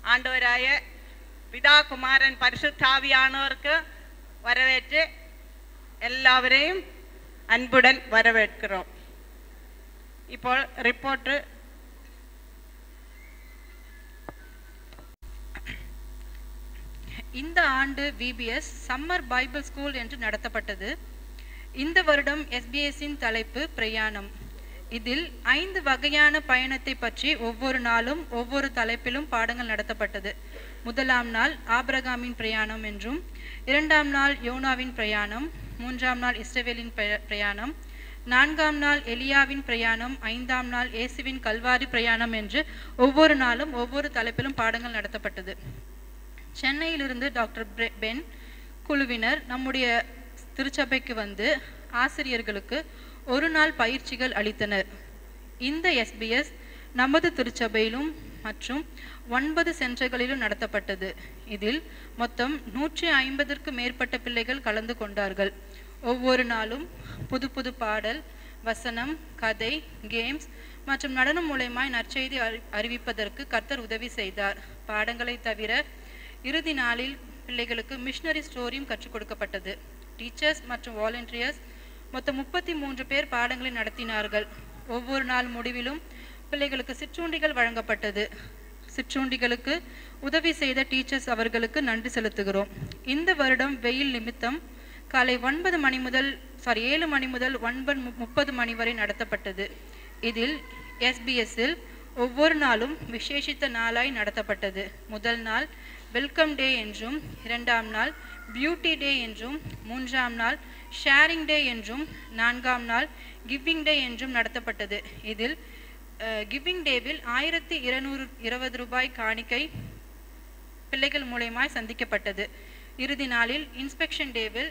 ஆண்டவராய பிதா குமாரன் பரிசுத்தாவியானோருக்கு வரவேற்று எல்லாவரையும் அன்புடன் வரவேற்கிறோம் இப்போ ரிப்போர்ட்டு இந்த ஆண்டு விபிஎஸ் சம்மர் பைபிள் ஸ்கூல் என்று நடத்தப்பட்டது இந்த வருடம் எஸ்பிஎஸ்ஸின் தலைப்பு பிரயாணம் இதில் ஐந்து வகையான பயணத்தை பற்றி ஒவ்வொரு நாளும் ஒவ்வொரு தலைப்பிலும் பாடங்கள் நடத்தப்பட்டது முதலாம் நாள் ஆபிரகாமின் பிரயாணம் என்றும் இரண்டாம் நாள் யோனாவின் பிரயாணம் மூன்றாம் நாள் இஸ்ரவேலின் பிர- பிரயாணம் நான்காம் நாள் எலியாவின் பிரயாணம் ஐந்தாம் நாள் இயேசுவின் கல்வாரி பிரயாணம் என்று ஒவ்வொரு நாளும் ஒவ்வொரு தலைப்பிலும் பாடங்கள் நடத்தப்பட்டது சென்னையிலிருந்து டாக்டர் பெ- பென் குழுவினர் நம்முடைய திருச்சபைக்கு வந்து ஆசிரியர்களுக்கு ஒரு நாள் பயிற்சிகள் அளித்தனர் இந்த எஸ்பிஎஸ் நமது திருச்சபையிலும் மற்றும் ஒன்பது சென்டர்களிலும் நடத்தப்பட்டது இதில் மொத்தம் நூற்றி ஐம்பதற்கு மேற்பட்ட பிள்ளைகள் கலந்து கொண்டார்கள் ஒவ்வொரு நாளும் புது புது பாடல் வசனம் கதை கேம்ஸ் மற்றும் நடனம் மூலயமாய் நற்செய்தி அறி- அறிவிப்பதற்கு கர்த்தர் உதவி செய்தார் பாடங்களை தவிர இறுதி நாளில் பிள்ளைகளுக்கு மிஷனரி ஸ்டோரியும் கற்றுக் கொடுக்கப்பட்டது டீச்சர்ஸ் மற்றும் வாலண்டியர்ஸ் மொத்தம் முப்பத்தி மூன்று பேர் பாடங்களை நடத்தினார்கள் ஒவ்வொரு நாள் முடிவிலும் பிள்ளைகளுக்கு சிற்றுண்டிகள் வழங்கப்பட்டது சிற்றுண்டிகளுக்கு உதவி செய்த டீச்சர்ஸ் அவர்களுக்கு நன்றி செலுத்துகிறோம் இந்த வருடம் வெயில் நிமித்தம் காலை ஒன்பது மணி முதல் சாரி ஏழு மணி முதல் ஒன்பது மு- முப்பது மணி வரை நடத்தப்பட்டது இதில் எஸ்பிஎஸ்ஸில் ஒவ்வொரு நாளும் விசேஷித்த நாளாய் நடத்தப்பட்டது முதல் நாள் வெல்கம் டே என்றும் இரண்டாம் நாள் பியூட்டி டே என்றும் மூன்றாம் நாள் ஷேரிங் டே என்றும் நான்காம் நாள் கிவிங் டே என்றும் நடத்தப்பட்டது இதில் கிவிங் டேவில் ஆயிரத்தி இருநூறு இருபது ரூபாய் காணிக்கை பிள்ளைகள் மூலயமாய் சந்திக்கப்பட்டது இறுதி நாளில் இன்ஸ்பெக்ஷன் டேவில்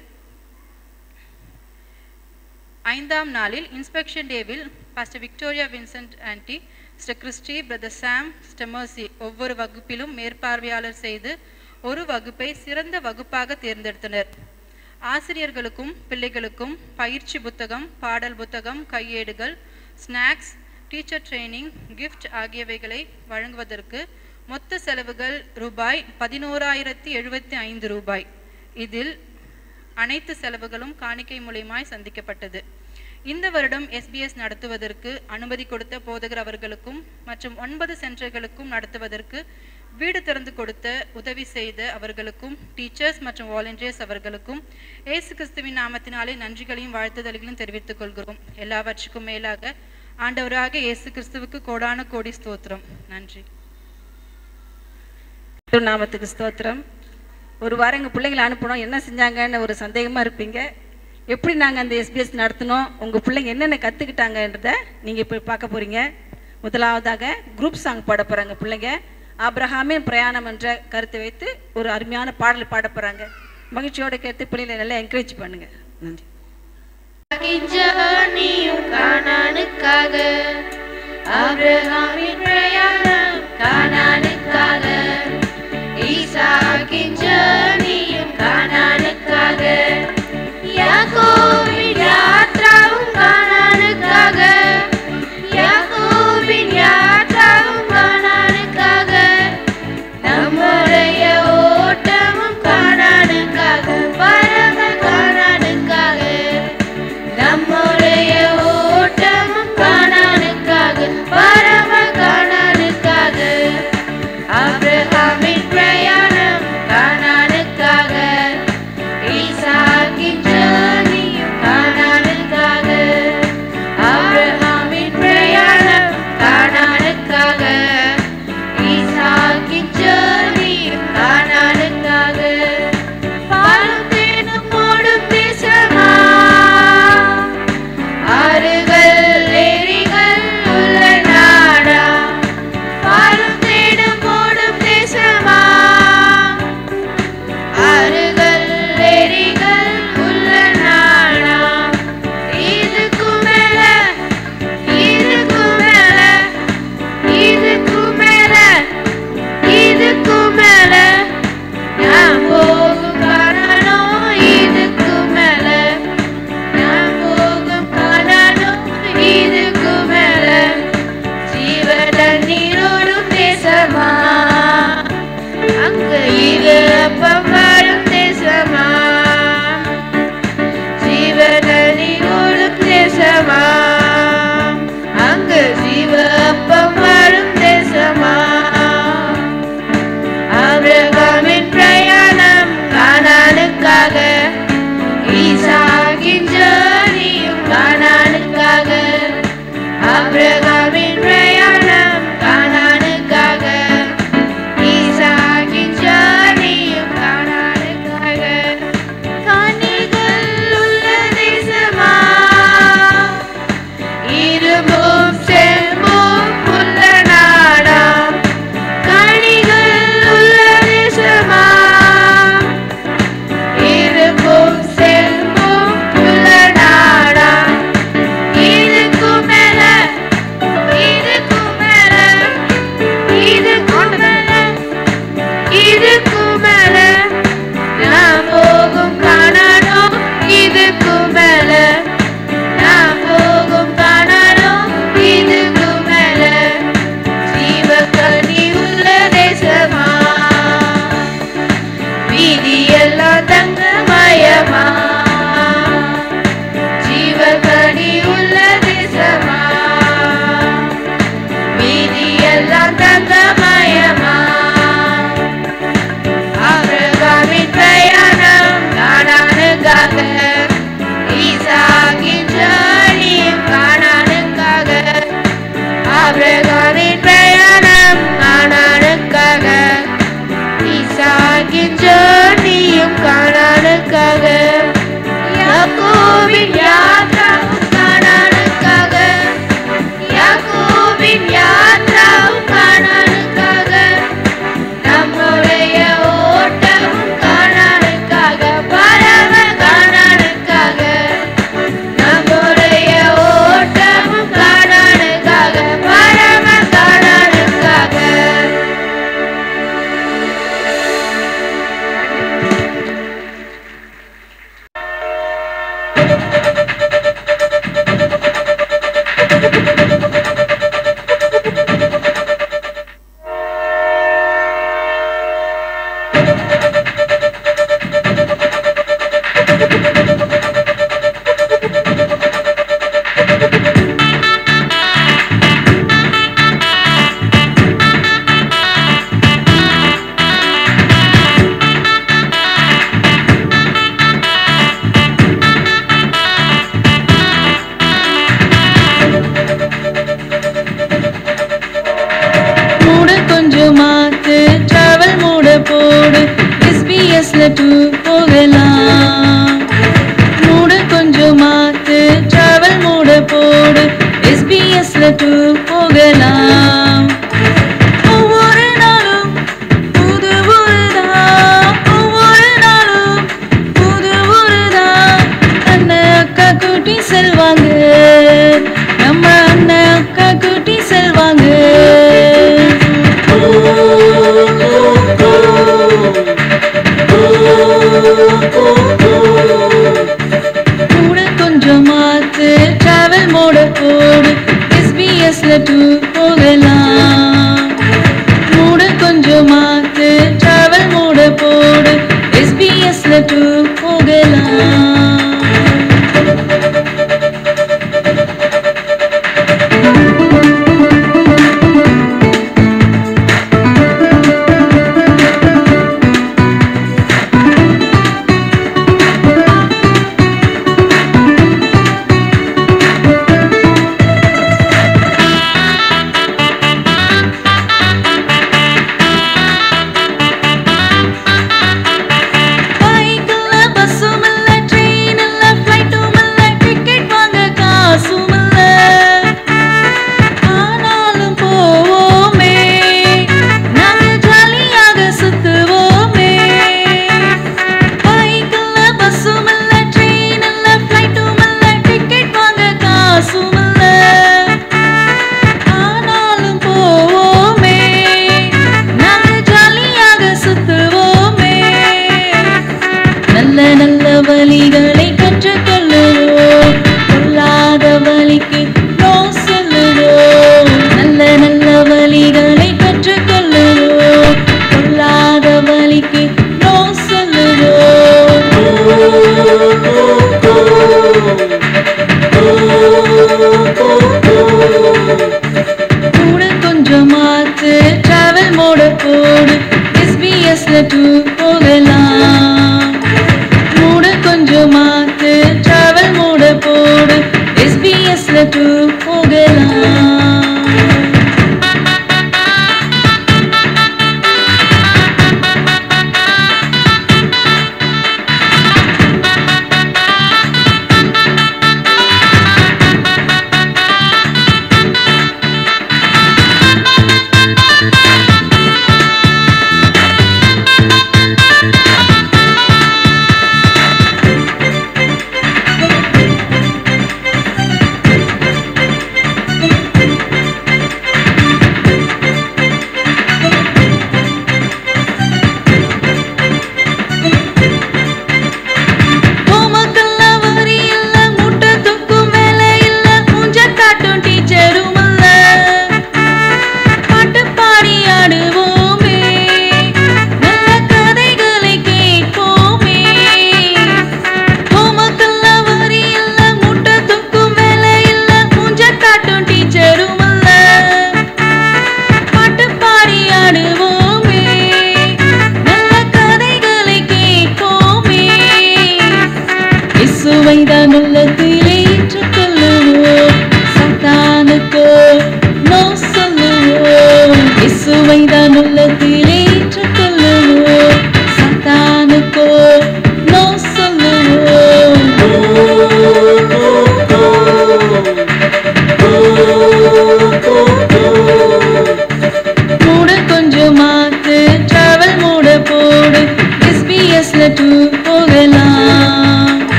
ஐந்தாம் நாளில் இன்ஸ்பெக்ஷன் டேவில் pastor Victoria Vincent aunty mister Christy brother Sam ஸ்டெமர்சி ஒவ்வொரு வகுப்பிலும் மேற்பார்வையாளர் செய்து ஒரு வகுப்பை சிறந்த வகுப்பாக தேர்ந்தெடுத்தனர் ஆசிரியர்களுக்கும் பிள்ளைகளுக்கும் பயிற்சி புத்தகம் பாடல் புத்தகம் கையேடுகள் ஸ்நாக்ஸ் டீச்சர் ட்ரைனிங் கிஃப்ட் ஆகியவைகளை வழங்குவதற்கு மொத்த செலவுகள் ரூபாய் பதினோராயிரத்தி எழுபத்தி ஐந்து ரூபாய் இதில் அனைத்து செலவுகளும் காணிக்கை மூலியமாய் சந்திக்கப்பட்டது இந்த வருடம் எஸ்பிஎஸ் நடத்துவதற்கு அனுமதி கொடுத்த போதகர் அவர்களுக்கும் மற்றும் ஒன்பது சென்டர்களுக்கும் நடத்துவதற்கு வீடு திறந்து கொடுத்த உதவி செய்த அவர்களுக்கும் டீச்சர்ஸ் மற்றும் வாலண்டியர்ஸ் அவர்களுக்கும் இயேசு கிறிஸ்துவின் நாமத்தினாலே நன்றிகளையும் வாழ்த்துதல்களையும் தெரிவித்துக் கொள்கிறோம் எல்லாவற்றுக்கும் மேலாக ஆண்டவராக இயேசு கிறிஸ்துவுக்கு கோடான கோடி ஸ்தோத்திரம் நன்றி கிறிஸ்துவ நாமத்துக்கு ஸ்தோத்திரம் ஒரு வாரம் எங்கள் பிள்ளைங்களை அனுப்பணும் என்ன செஞ்சாங்கன்னு ஒரு சந்தேகமாக இருப்பீங்க எப்படி நாங்கள் அந்த எஸ்பிஎஸ் நடத்தினோம் உங்கள் பிள்ளைங்க என்னென்ன கற்றுக்கிட்டாங்கன்றத நீங்கள் இப்போ பார்க்க போகிறீங்க முதலாவதாக குரூப் சாங் பாட போகிறாங்க பிள்ளைங்க ஆபிரகாமின் பிரயாணம் என்ற கருத்தை வைத்து ஒரு அருமையான பாடல் பாட போகிறாங்க மகிழ்ச்சியோட கேட்டு பிள்ளைங்களை நல்லா என்கரேஜ் பண்ணுங்கள் நன்றி ஜர்னியும் கானானுக்காக ஆபிரகாமின் பிரயாணம் கானானுக்காக ஈசாக்கின் ஜர்னியும் கானானுக்காக யாக்கோபின் யாத்ராவும் கானானுக்காக யாக்கோபின் யாத்ராவும் கானானுக்காக நம்முடைய ஓட்டமும் கானானுக்காக பரம கானானுக்காக நம்முடைய ஓட்டமும் காணானுக்காக பரம காணானுக்காக ஆபிரகாமின் பிரயாணம் காணானுக்காக ஈசாக்கின் ஜர்னியும் காணானுக்காக ஆபிரகாமின் பிரயாணம் காணானுக்காக ஈசாக்கின் ஜர்னியும் காணானுக்காக பாலும் தேனும் ஓடும் தேசமா ஆறுகள் ஏரிகள் உள்ள நாடா பாலும் தேனும் ஓடும் தேசமா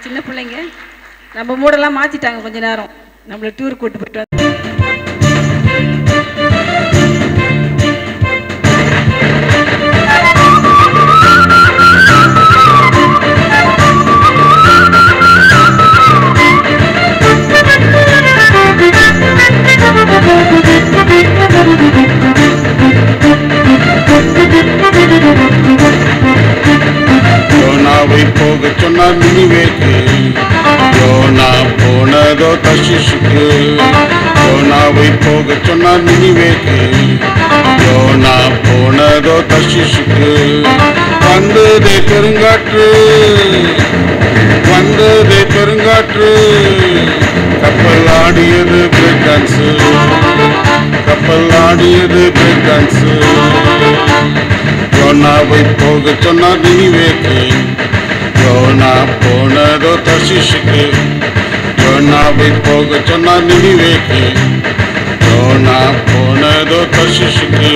சின்ன பிள்ளைங்க நம்ம மூடெல்லாம் மாற்றிட்டாங்க கொஞ்ச நேரம் நம்மளை டூர் கூட்டு போயிட்டு வந்து யோனாவை போக சொன்னார் நினிவேக்கு யோனா போனதோ தர்ஷிஷுக்கு யோனாவை போக சொன்னார் நினிவேக்கு யோனா போனதோ தர்ஷிஷுக்கு வந்ததே பெருங்காற்று வந்ததே பெருங்காற்று கப்பல் ஆடியது பிரேக் டான்ஸு கப்பல் ஆடியது பிரேக் டான்ஸு யோனாவை போக சொன்னார் நினிவேக்கு யோனா போனதோ தர்ஷிஷுக்கு யோனாவை போக சொன்னார் நினிவேக்கு யோனா போனதோ தர்ஷிஷுக்கு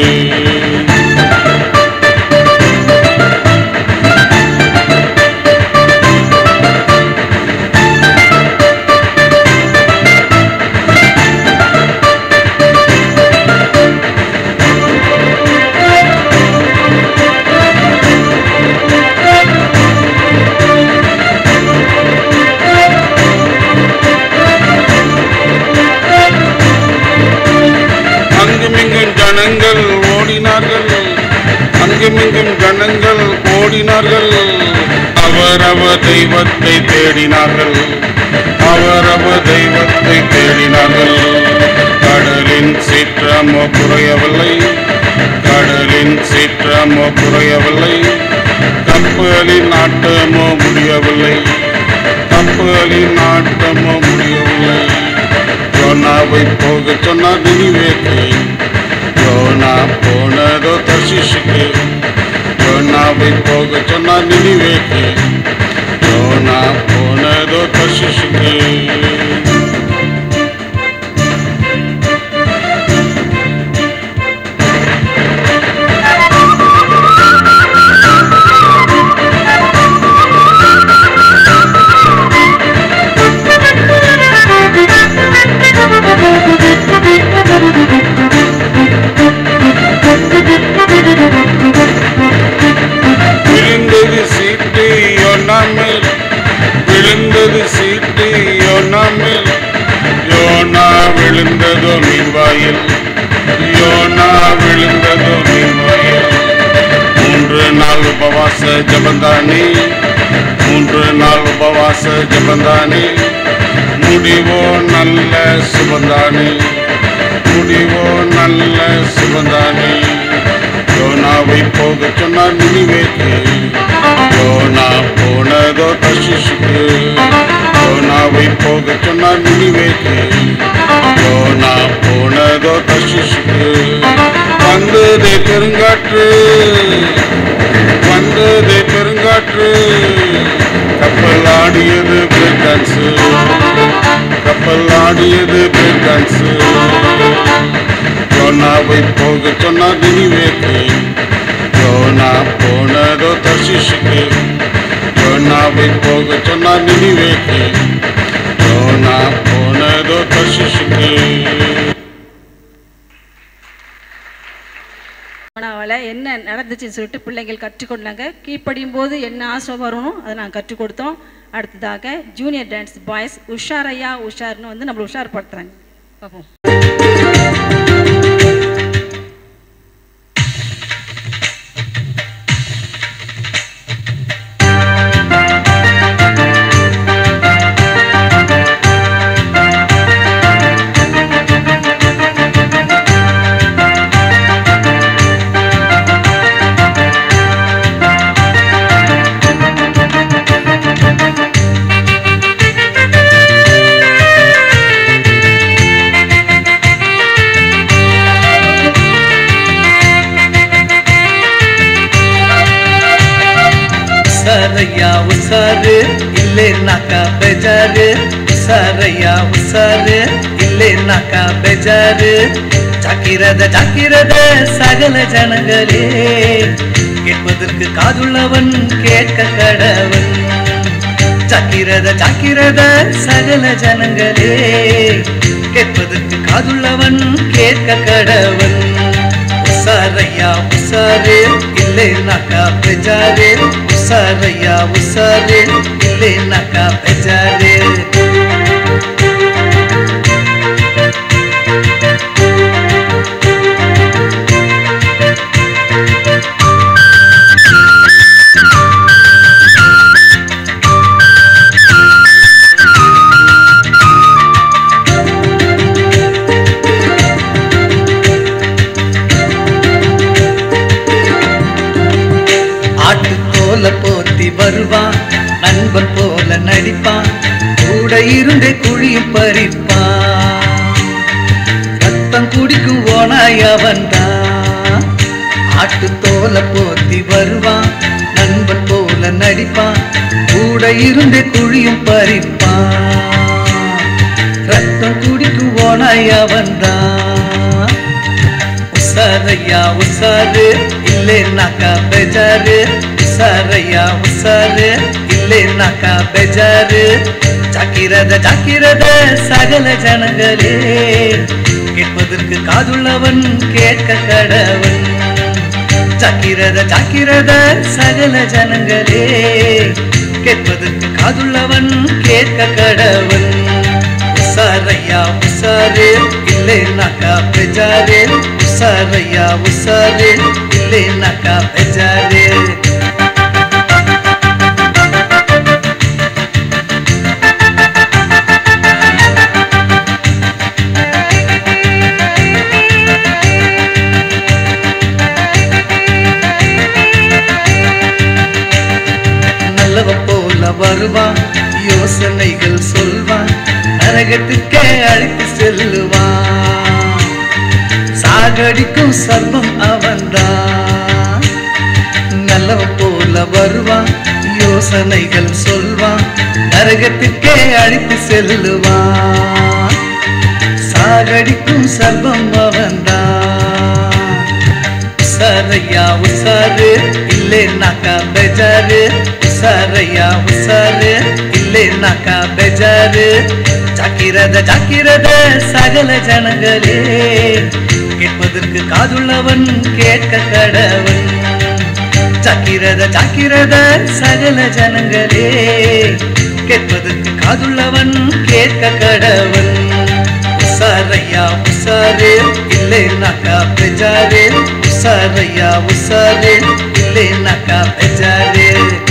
அங்குமிங்கும் ஜனங்கள் ஓடினார்கள் அங்குமிங்கும் ஜனங்கள் ஓடினார்கள் அவரவர் தெய்வத்தை தேடினார்கள் அவரவர் தெய்வத்தை தேடினார்கள் கடலின் சீற்றமோ குறையவில்லை கடலின் சீற்றமோ குறையவில்லை கப்பலின் ஆட்டமோ முடியவில்லை கப்பலின் ஆட்டமோ முடியவில்லை யோனாவை போக சொன்னார் நினிவேக்கு யோனா போனதோ தர்ஷிஷுக்கு யோனாவை போக சொன்னார் நினிவேக்கு யோனா போனதோ தர்ஷிஷுக்கு விழுந்தது சீட்டு யோனாமேல் விழுந்தது சீட்டு யோனாமேல் யோனா விழுந்ததோ மீன்வாயில் யோனா விழுந்ததோ மீன்வாயில் மூன்று நாள் உபவாச ஜபந்தானே மூன்று நாள் உபவாச ஜபந்தானே முடிவோ நல்ல சுபந்தானே முடிவோ நல்ல சுபந்தானே யோனாவை போக சொன்னார் நினிவேக்கு யோனா போனதோ தர்ஷிஷுக்கு யோனாவை போக சொன்னார் நினிவேக்கு யோனா போனதோ தர்ஷிஷுக்கு வந்ததே பெருங்காற்று வந்ததே பெருங்காற்று கப்பல் ஆடியது பிரேக் டான்ஸு கப்பல் ஆடியது பிரேக் டான்ஸு யோனாவை போக சொன்னார் நினிவேக்கு யோனா போனதோ தர்ஷிஷுக்கு யோனாவை போக சொன்னார் நினிவேக்கு யோனா போனதோ தர்ஷிஷுக்கு யோனாவால் என்ன நடந்துச்சுன்னு சொல்லிட்டு பிள்ளைகள் கற்றுக்கொண்டாங்க கீழ்ப்படியும் போது என்ன ஆசை வரணும் அதை நாங்கள் கற்றுக் கொடுத்தோம் அடுத்ததாக ஜூனியர் டான்ஸ் பாய்ஸ் உஷாரையா உஷார்னு வந்து நம்மளை உஷார்படுத்துறாங்க பார்ப்போம் ಉಸಾರಯ್ಯ ಉಸಾರು ಇಲ್ಲೇ ನಾಕ ಬೇಜಾರು ಉಸಾರಯ್ಯ ಉಸಾರು ಇಲ್ಲೇ ನಾಕ ಬೇಜಾರು ஜாக்கிரத ஜாக்கிரத சகல ஜனங்களே கேட்பதற்கு காதுள்ளவன் கேட்க கடவன் ஜாக்கிரத ஜாக்கிரத சகல ஜனங்களே கேட்பதற்கு காதுள்ளவன் கேட்க கடவன் உசாரையா உசாரு இல்லைனாக்கா பெஜாரு உசாரையா உசாரு இல்லைனாக்கா பெஜாரு ஆட்டு போல போத்தி வருவான் நண்பன் போல நடிப்பான் கூட இருந்து குழியும் பறிப்பான் ரத்தம் குடிக்கும் ஓனாய் அவன்தான் ஆட்டு தோல போத்தி வருவான் நண்பன் போல நடிப்பான் கூட இருந்து குழியும் பறிப்பான் ரத்தம் குடிக்கும் ஓனாய் அவன்தான் உசாரையா உசாரு இல்லைனாக்கா பெஜாரு உசாரையா உசாரு இல்லைனாக்கா பெஜாரு ஜாக்கிரத ஜாக்கிரத சகல ஜனங்களே கேட்பதற்கு காதுள்ளவன் கேட்க கடவன் ஜாக்கிரத ஜாக்கிரத சகல ஜனங்களே கேட்பதற்கு காதுள்ளவன் கேட்க கடவன் உசாரையா உசாரு இல்லைனாக்கா பெஜாரு உசாரையா உசாரு இல்லைனாக்கா பெஜாரு நல்லவன் போல வருவான் யோசனைகள் சொல்வான் நரகத்துக்கே அழைத்து செல்லுவான் சாகடிக்கும் சர்வம் அவன்தான் நல்லவன் போல வருவான் யோசனைகள் சொல்வான் நரகத்துக்கே அழைத்து செல்லுவான் சாகடிக்கும் சர்வம் அவன்தான் உசாரையா உசாரு இல்லைனாக்கா பெஜாரு உசாரையா உசாரு இல்லைனாக்கா பெஜாரு ஜாக்கிரத ஜாக்கிரத சகல ஜனங்களே கேட்பதற்கு காதுள்ளவன் கேட்க கடவன் ஜாக்கிரத ஜாக்கிரத சகல ஜனங்களே கேட்பதற்கு காதுள்ளவன் கேட்க கடவன் உசாரையா உசாரு இல்லைனாக்கா பெஜாரு உசாரையா உசாரு இல்லைனாக்கா பெஜாரு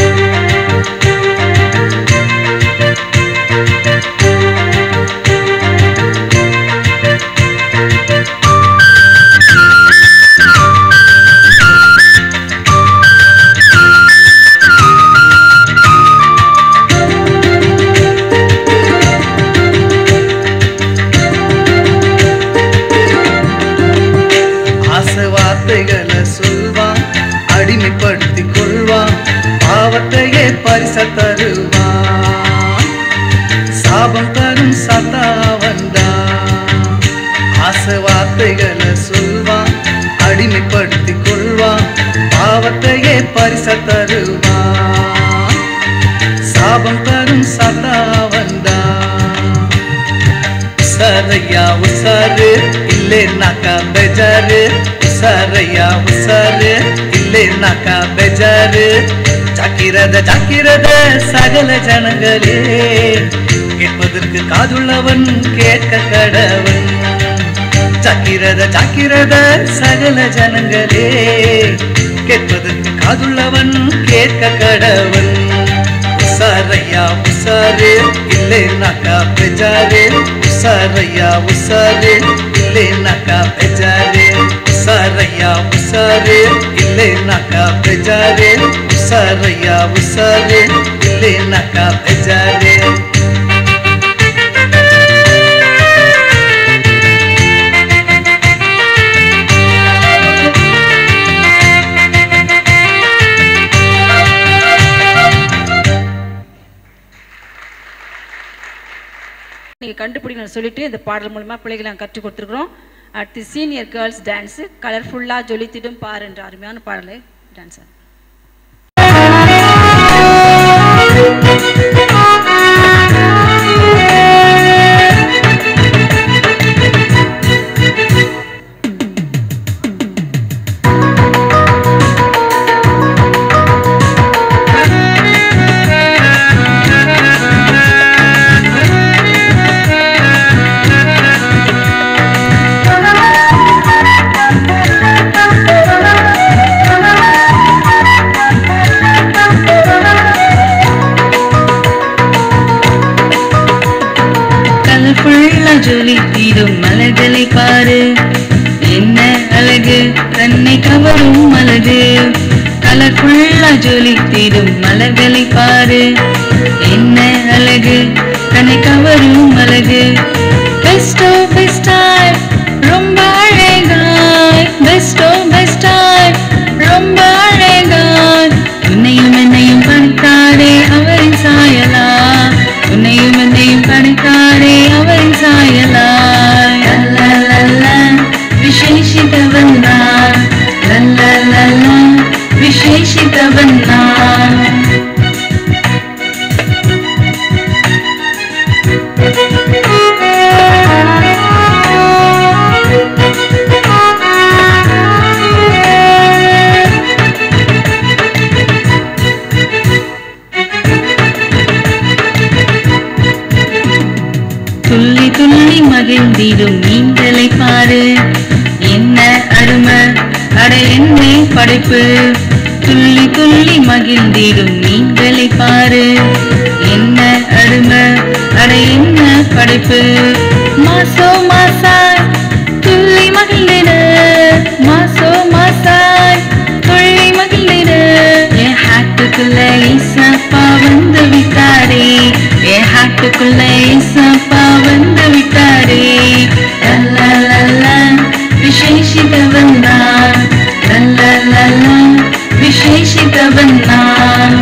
ஆசை வார்த்தைகளை சொல்வான் அடிமைப்படுத்தி கொள்வான் பாவத்தையே பரிச தருவான் சாபம் தரும் சத்தாவன்தான் ஆசை வார்த்தைகளை சொல்வான் அடிமைப்படுத்தி கொள்வான் பாவத்தையே பரிச தருவான் சாபம் தரும் சத்தாவன்தான் உசாரையா உசாரு இல்லைனாக்கா பெஜாரு உசாரையா உசாரு இல்லைனாக்கா பெஜாரு ஜாக்கிரத ஜாக்கிரத சகல ஜனங்களே கேட்பதற்கு காதுள்ளவன் கேட்க கடவன் ஜாக்கிரத ஜாக்கிரத சகல ஜனங்களே கேட்பதற்கு காதுள்ளவன் கேட்க கடவன் உசாரையா உசாரு இல்லைனாக்கா பெஜாரு உசாரையா உசாரு இல்லைனாக்கா பெஜாரு உசாரையா உசாரு இல்லைனாக்கா பெஜாரு உசாரையா உசாரு இல்லைனாக்கா பெஜாரு நீங்கள் கண்டுபிடிக்கணும்னு சொல்லிட்டு இந்த பாடல் மூலமாக பிள்ளைகளை நாங்கள் கற்றுக் கொடுத்துருக்குறோம் அடுத்து சீனியர் கேர்ள்ஸ் டான்ஸு கலர்ஃபுல்லாக ஜொலித்திடும் பார் என்ற அருமையான பாடலை டான்ஸ் Thank you. பாரு என்ன அழகு தன்னை கவரும் அழகு கலர்ஃபுல்லா ஜொலித்திடும் மலர்களை பாரு என்ன அழகு தன்னை கவரும் அழகு பெஸ்டோ பெஸ்டாய் ரொம்ப அழகாய் பெஸ்டோ பெஸ்டாய் ரொம்ப அழகாய் உன்னையும் என்னையும் படைத்தாரே அவரின் சாயலா உன்னையும் என்னையும் படைத்தாரே அவரின் சாயலா லல்லா லல்லா விசேஷித்தவன் நான் லல்லா லல்லா விசேஷித்தவன் நான் துள்ளி துள்ளி மகிழ்ந்திடும் நீங்களை பாரு என்ன அருமை அட என்னை படைப்பு துள்ளி துள்ளி மகிழ்ந்திடும் நீங்களை பாரு என்ன அருமை அட என்ன படைப்பு மாசோ மாசாய் துள்ளி மகிழ்ந்திட மாசோ மாசாய் துள்ளி மகிழ்ந்திட என் ஹாட்டுக்குள்ள ஈசப்பா வந்து விட்டாரே என் ஹாட்டுக்குள்ள ஈசப்பா வந்து விட்டாரே லல்லா லல்லா விசேஷித்தவன் நான் லல்லா லல்லா விசேஷித்தவன் நான்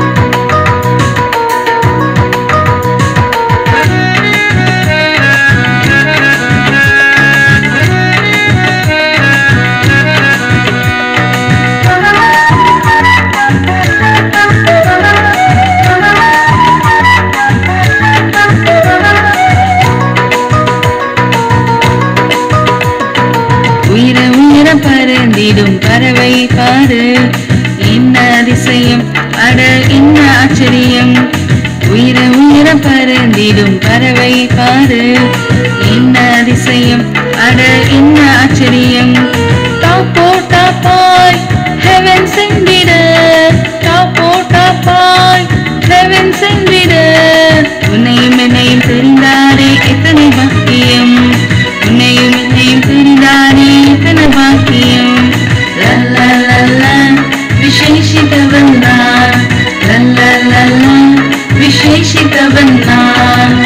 உயிர உயிர பறந்திடும் பறவை பாரு என்ன அதிசயம் அட என்ன ஆச்சரியம் உயிர உயிர பறந்திடும் பறவை பாரு என்ன அதிசயம் அட என்ன ஆச்சரியம் டாப்போ டாப்பாய் ஹெவன் சென்றிட டாப்போ டாப்பாய் ஹெவன் சென்றிட உன்னையும் என்னையும் தெரிந்தாரே எத்தனை பாக்கியம் உன்னையும் என்னையும் தெரிந்தாரே எத்தனை பாக்கியம் லல்லா லல்லா விசேஷித்தவன் நான் லல்லா லல்லா விசேஷித்தவன் நான்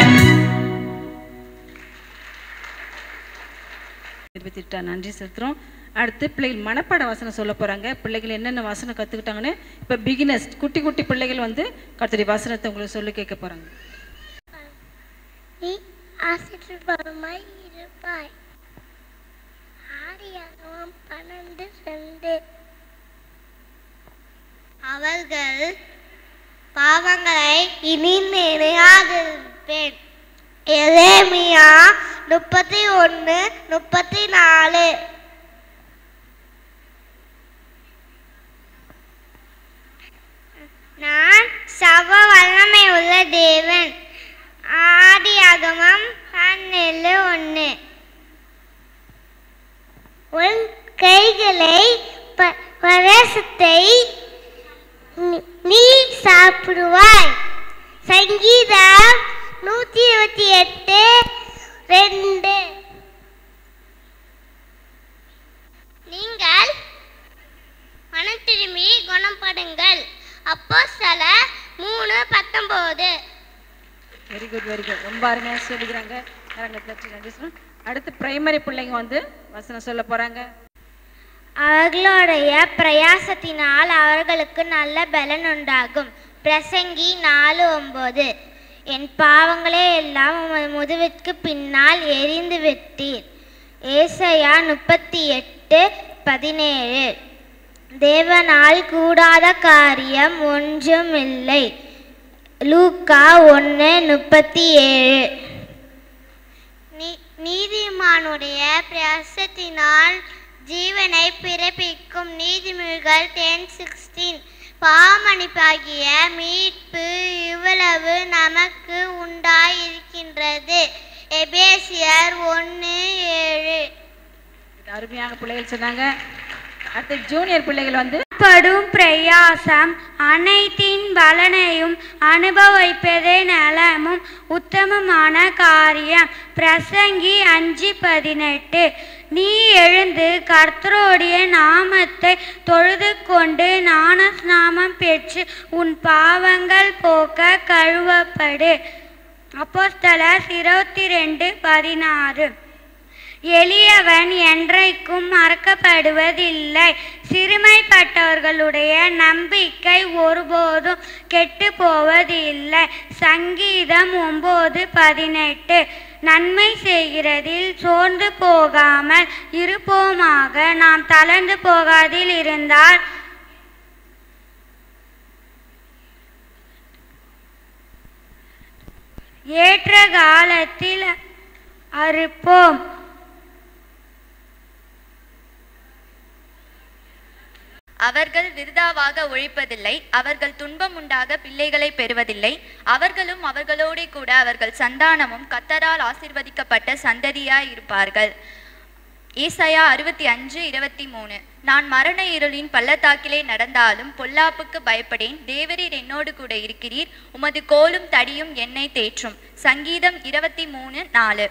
இருபத்தி எட்டா நன்றி செலுத்துறோம் அடுத்து பிள்ளைகள் மனப்பாட வசனம் சொல்ல போறாங்க பிள்ளைகள் என்னென்ன வசனம் கத்துக்கிட்டாங்கன்னு இப்போ பிகினர்ஸ் குட்டி குட்டி பிள்ளைகள் வந்து கர்த்தருடைய வசனத்தை உங்களுக்கு சொல்லி கேட்க போறாங்க நீ ஆசிரியமாய் இருப்பாய் ஆதியாகமம் பன்னெண்டு ரெண்டு அவர்கள் பாவங்களை இனி நினையாதிருப்பேன் எரேமியா முப்பத்தி ஒன்று முப்பத்தி நாலு நான் சவ வல்லமை உள்ள தேவன் ஆதியாகமம் பன்னெண்டு ஒன்று உன் கைகளை ப- பரசத்தை நீ- நீ சாப்பிடுவாய் சங்கீதம் நூத்தி இருபத்தி எட்டு ரெண்டு நீங்கள் மனம் திரும்பி குணப்படுங்கள் அப்போ சில மூணு பத்தொன்பது வெரி குட் வெரி குட் ரொம்ப அருமையாக சொல்லிக்கிறாங்க அரங்கத்தில் நன்றி சொல்றோம். அடுத்து பிரைமரி பிள்ளைங்க வந்து வசனம் சொல்ல போறாங்க அவர்களுடைய பிரயாசத்தினால் அவர்களுக்கு நல்ல பலன் உண்டாகும் பிரசங்கி நாலு ஒன்பது என் பாவங்களே எல்லாம் உமது முதுவிற்கு பின்னால் எரிந்து விட்டீர் ஏசையா முப்பத்தி எட்டு பதினேழு தேவனால் கூடாத காரியம் ஒன்றும் இல்லை லூக்கா ஒன்று முப்பத்தி ஏழு நீதிமானுடைய பிரயாசத்தினால் ஜீவனை பிறப்பிக்கும் நீதிமொழிகள் டென் சிக்ஸ்டீன் பாவமன்னிப்பாகிய மீட்பு இவ்வளவு நமக்கு உண்டாயிருக்கின்றது எபேசியர் ஒன்று ஏழு அருமையாக பிள்ளைகள் சொன்னாங்க அடுத்து ஜூனியர் பிள்ளைகள் வந்து படும் பிரயாசம் அனைத்தின் பலனையும் அனுபவிப்பதே நலமும் உத்தமமான காரியம் பிரசங்கி அஞ்சு பதினெட்டு நீ எழுந்து கர்த்தருடைய நாமத்தை தொழுது கொண்டு ஞானஸ்நாமம் பெற்று உன் பாவங்கள் போக்க கழுவப்படு அப்போஸ்தலர் இருபத்தி ரெண்டு பதினாறு எளியவன் என்றைக்கும் மறக்கப்படுவதில்லை சிறுமைப்பட்டவர்களுடைய நம்பிக்கை ஒருபோதும் கெட்டு போவதில்லை சங்கீதம் ஒன்பது பதினெட்டு நன்மை செய்கிறதில் சோர்ந்து போகாமல் இருப்போமாக நாம் தளர்ந்து போகாதில் இருந்தால் ஏற்ற காலத்தில் அறுப்போம் அவர்கள் விருதாவாக ஒழிப்பதில்லை அவர்கள் துன்பம் உண்டாக பிள்ளைகளை பெறுவதில்லை அவர்களும் அவர்களோடே கூட அவர்கள் சந்தானமும் கத்தரால் ஆசிர்வதிக்கப்பட்ட சந்ததியாய் இருப்பார்கள் ஏசாயா அறுபத்தி அஞ்சு இருபத்தி மூணு நான் மரண இருளின் பள்ளத்தாக்கிலே நடந்தாலும் பொல்லாப்புக்கு பயப்படேன் தேவரீர் என்னோடு கூட இருக்கிறீர் உமது கோலும் தடியும் என்னை தேற்றும் சங்கீதம் இருபத்தி மூணு நாலு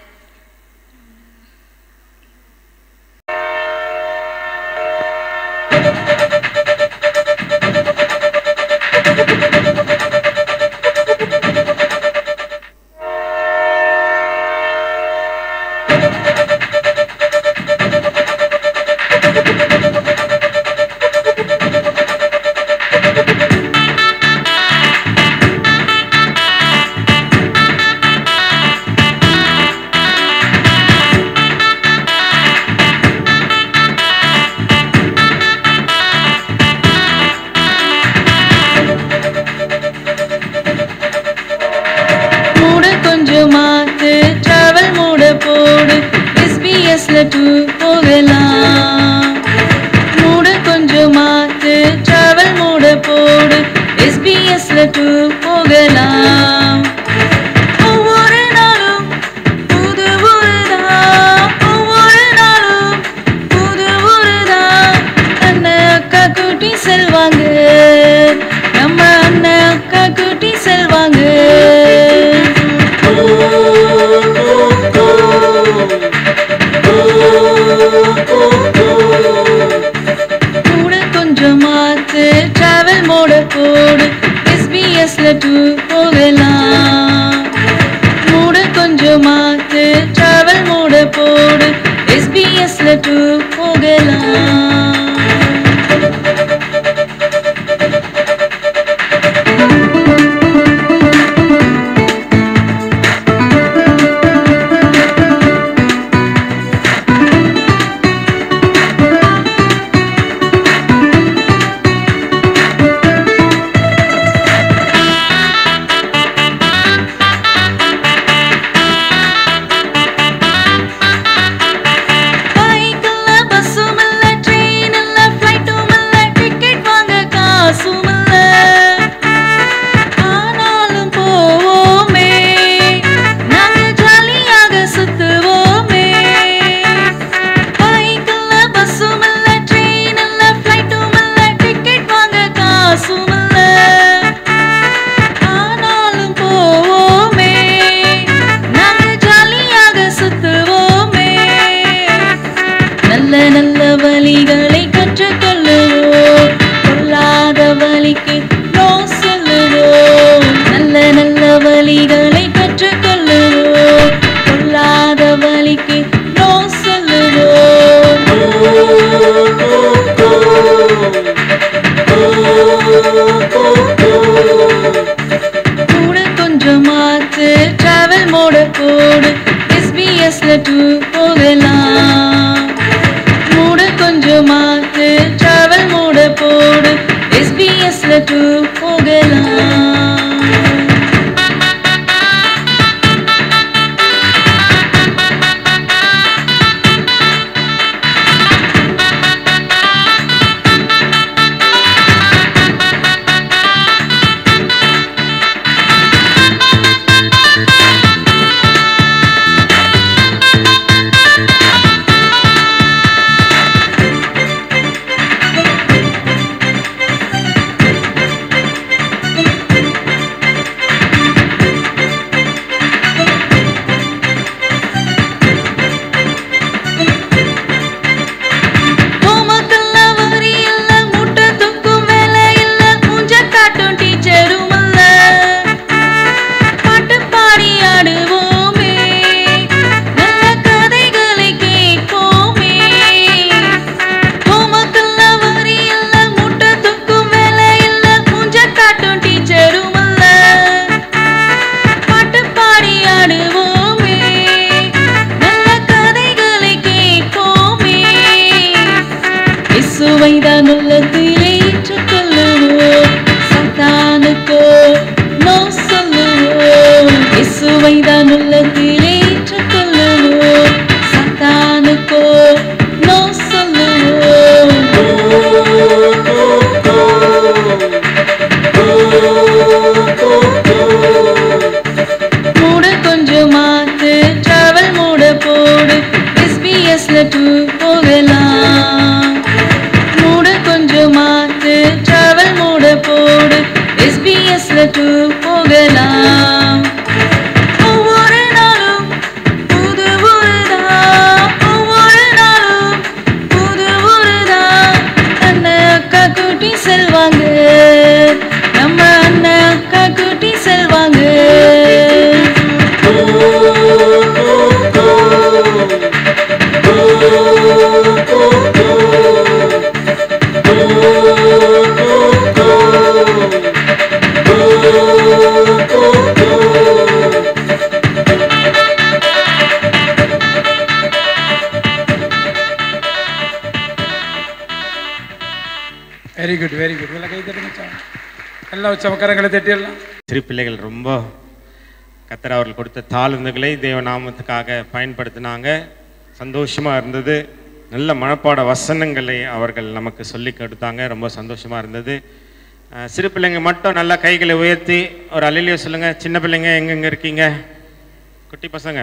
மூட கொஞ்சம் மாத்து டிராவல் மூட போடு எஸ்பிஎஸ்ல டூர் போகலாம் மூட கொஞ்சம் மாத்து டிராவல் மூட போடு எஸ்பிஎஸ்ல டூர் போகலாம் ஒவ்வொரு நாளும் புது ஊருதான் ஒவ்வொரு நாளும் புது ஊருதான் அண்ணன் அக்கா கூட்டி செல்வாங்க நம்ம அண்ணன் அக்கா கூட்டி செல்வாங்க கூட கொஞ்சம் மாத்து டிராவல் மோட போடு எஸ்பிஎஸ்ல டூர் போகலாம் மூட கொஞ்சம் மாத்து டிராவல் மோட போடு எஸ்பிஎஸ்ல டூர் போகலாம் போகலாம் மூட கொஞ்சம் மாத்து டிராவல் மூட போடு எஸ்பிஎஸ்ல டூர் போகலாம் ஒவ்வொரு நாளும் புது ஊருதான் ஒவ்வொரு நாளும் புது ஊருதான் அண்ணன் அக்கா கூட்டி செல்வாங்க நம்ம அண்ணன் அக்கா கூட்டி செல்வாங்க வெரி குட் வெரி குட் எல்லாம் கை தட்டுங்க சார். எல்லாம் உச்ச கரங்களை தட்டிடலாம் சிறு பிள்ளைகள் ரொம்ப கத்தர் அவர்கள் கொடுத்த தாளுந்துகளை தேவநாமத்துக்காக பயன்படுத்தினாங்க சந்தோஷமா இருந்தது நல்ல மனப்பாட வசனங்களை அவர்கள் நமக்கு சொல்லி கொடுத்தாங்க ரொம்ப சந்தோஷமா இருந்தது அஹ், சிறு பிள்ளைங்க மட்டும் நல்லா கைகளை உயர்த்தி ஒரு அலிலியோ சொல்லுங்க சின்ன பிள்ளைங்க எங்கெங்க இருக்கீங்க குட்டி பசங்க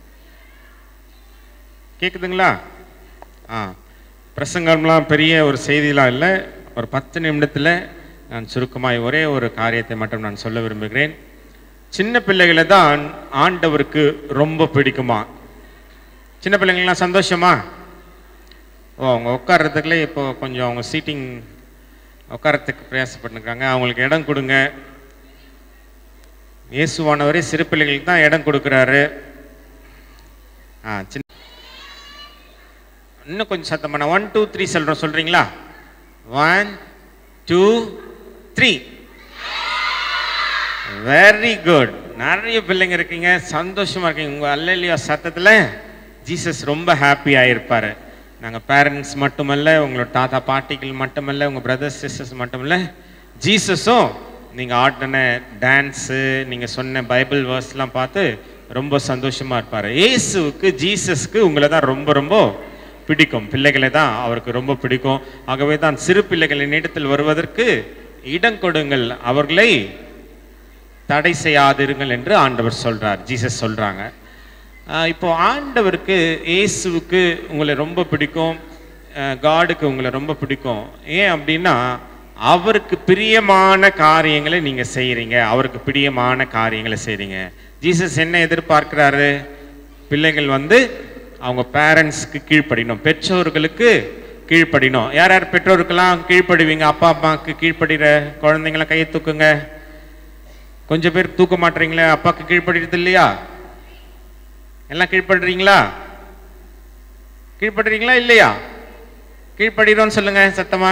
கேக்குதுங்களா ஆ பிரசங்கம்லாம் பெரிய ஒரு செய்திலாம் இல்லை ஒரு பத்து நிமிடத்தில் நான் சுருக்கமாய் ஒரே ஒரு காரியத்தை மட்டும் நான் சொல்ல விரும்புகிறேன் சின்ன பிள்ளைகளை தான் ஆண்டவருக்கு ரொம்ப பிடிக்குமா சின்ன பிள்ளைங்களாம் சந்தோஷமா ஓ அவங்க உட்கார்றதுக்குள்ளே இப்போ கொஞ்சம் அவங்க சீட்டிங் உட்காரத்துக்கு பிரயாசப்பட்டுருக்காங்க அவங்களுக்கு இடம் கொடுங்க இயேசுவானவரே சிறு பிள்ளைகளுக்கு தான் இடம் கொடுக்குறாரு ஆ சின்ன இன்னும் கொஞ்சம் சத்தம் பண்ண ஒன் டூ த்ரீ சொல்கிறோம் சொல்கிறீங்களா one two three very good நிறைய பிள்ளைங்க இருக்கீங்க சந்தோஷமா இருக்கீங்க உங்க அல்லலியா சத்தத்துல ஜீசஸ் ரொம்ப ஹாப்பி ஆயிருப்பாரு நாங்க பேரண்ட்ஸ் மட்டுமல்ல உங்களோட தாத்தா பாட்டிகள் மட்டுமல்ல உங்க பிரதர்ஸ் சிஸ்டர்ஸ் மட்டுமல்ல ஜீசஸும் நீங்க ஆடின டான்ஸு நீங்க சொன்ன பைபிள் வேர்ஸ்லாம் பார்த்து ரொம்ப சந்தோஷமா இருப்பாரு இயேசுவுக்கு ஜீசஸ்க்கு உங்களை தான் ரொம்ப ரொம்ப பிடிக்கும் பிள்ளைகளை தான் அவருக்கு ரொம்ப பிடிக்கும் ஆகவே தான் சிறு பிள்ளைகளின் இடத்தில் வருவதற்கு இடம் கொடுங்கள் அவர்களை தடை செய்யாதிருங்கள் என்று ஆண்டவர் சொல்றார் ஜீசஸ் சொல்றாங்க ஆஹ் இப்போ ஆண்டவருக்கு இயேசுவுக்கு உங்களை ரொம்ப பிடிக்கும் காடுக்கு உங்களை ரொம்ப பிடிக்கும் ஏன் அப்படின்னா அவருக்கு பிரியமான காரியங்களை நீங்க செய்றீங்க அவருக்கு பிரியமான காரியங்களை செய்றீங்க ஜீசஸ் என்ன எதிர்பார்க்கிறாரு பிள்ளைகள் வந்து அவங்க பேரண்ட்ஸ்க்கு கீழ்ப்படிணும் பெற்றோர்களுக்கு கீழ்ப்படிணும் யார் யார் பெற்றோருக்கெல்லாம் கீழ்ப்படுவீங்க அப்பா அம்மாவுக்கு கீழ்ப்படுகிற குழந்தைங்களாம் கையை தூக்குங்க கொஞ்சம் பேர் தூக்க மாட்டீங்களே அப்பாவுக்கு கீழ்ப்படுறது இல்லையா எல்லாம் கீழ்ப்படுறீங்களா கீழ்ப்படுறீங்களா இல்லையா கீழ்ப்படுகிறோம்னு சொல்லுங்க சத்தமா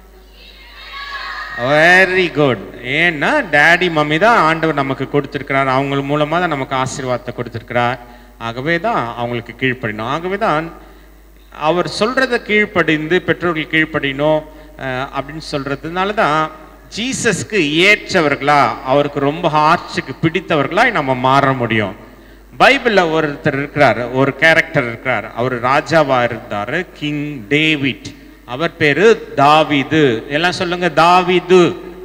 வெரி குட் ஏன்னா டேடி மம்மி தான் ஆண்டவர் நமக்கு கொடுத்துருக்கிறார் அவங்க மூலமாக தான் நமக்கு ஆசீர்வாதத்தை கொடுத்துருக்கிறார் ஆகவே தான் அவங்களுக்கு கீழ்ப்படினோம் ஆகவே தான் அவர் சொல்றத கீழ்ப்படிந்து பெற்றோர்கள் கீழ்ப்படினோம் அஹ், அப்படின்னு சொல்றதுனால தான் ஜீசஸ்க்கு ஏற்றவர்களா அவருக்கு ரொம்ப ஹார்ட்ஸுக்கு பிடித்தவர்களா நம்ம மாற முடியும் பைபிள்ல ஒருத்தர் இருக்கிறார் ஒரு கேரக்டர் இருக்கிறார் அவர் ராஜாவா இருந்தாரு கிங் டேவிட் அவர் பேரு தாவீது எல்லாம் சொல்லுங்க தாவீது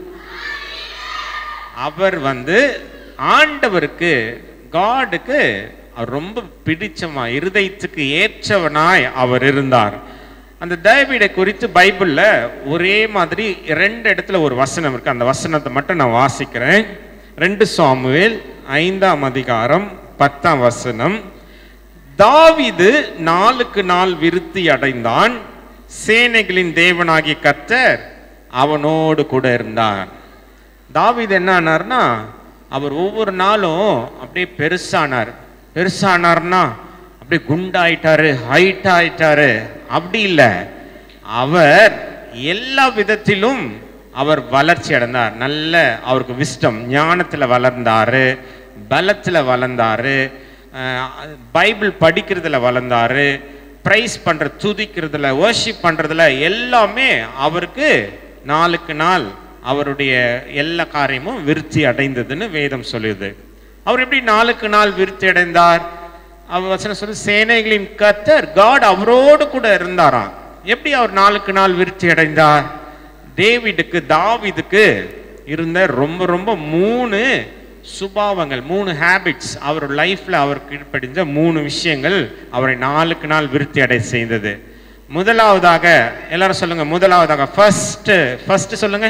அவர் வந்து ஆண்டவருக்கு காடுக்கு அவர் ரொம்ப பிடிச்சமா இருதயத்துக்கு ஏற்றவனாய் அவர் இருந்தார் அந்த தாவீதை குறித்து பைபிள்ல ஒரே மாதிரி ரெண்டு இடத்துல ஒரு வசனம் இருக்கு அந்த வசனத்தை மட்டும் நான் வாசிக்கிறேன் ரெண்டு சாமுவேல் ஐந்தாம் அதிகாரம் பத்தாம் வசனம் தாவீது நாளுக்கு நாள் விருத்தி அடைந்தான் சேனைகளின் தேவனாகிய கர்த்தர் அவனோடு கூட இருந்தார் தாவீது என்ன ஆனார்னா அவர் ஒவ்வொரு நாளும் அப்படியே பெருசானார் பெருசானார்னா அப்படியே குண்டாயிட்டாரு ஹைட் ஆயிட்டாரு அப்படி இல்லை அவர் எல்லா விதத்திலும் அவர் வளர்ச்சி அடைந்தார் நல்ல அவருக்கு விஸ்டம் ஞானத்துல வளர்ந்தாரு பலத்துல வளர்ந்தாரு அஹ், பைபிள் படிக்கிறதுல வளர்ந்தாரு ப்ரைஸ் பண்ற துதிக்கிறதுல வர்ஷிப் பண்றதுல எல்லாமே அவருக்கு நாளுக்கு நாள் அவருடைய எல்லா காரியமும் விருத்தி அடைந்ததுன்னு வேதம் சொல்லுது அவர் எப்படி நாளுக்கு நாள் விருத்தி அடைந்தார் அவர் வசனம் சொல்லு சேனைகளின் கர்த்தர் காட் அவரோடு கூட இருந்தாராம் எப்படி அவர் நாளுக்கு நாள் விருத்தி அடைந்தார் டேவிடுக்கு தாவீதுக்கு இருந்த ரொம்ப ரொம்ப மூணு சுபாவங்கள் மூணு ஹேபிட்ஸ் அவர் லைஃப்ல அவர் கீழ்ப்படிஞ்ச மூணு விஷயங்கள் அவரை நாளுக்கு நாள் விருத்தி அடை செய்தது முதலாவதாக எல்லாரும் சொல்லுங்க முதலாவதாக ஃபர்ஸ்ட் ஃபர்ஸ்ட் சொல்லுங்க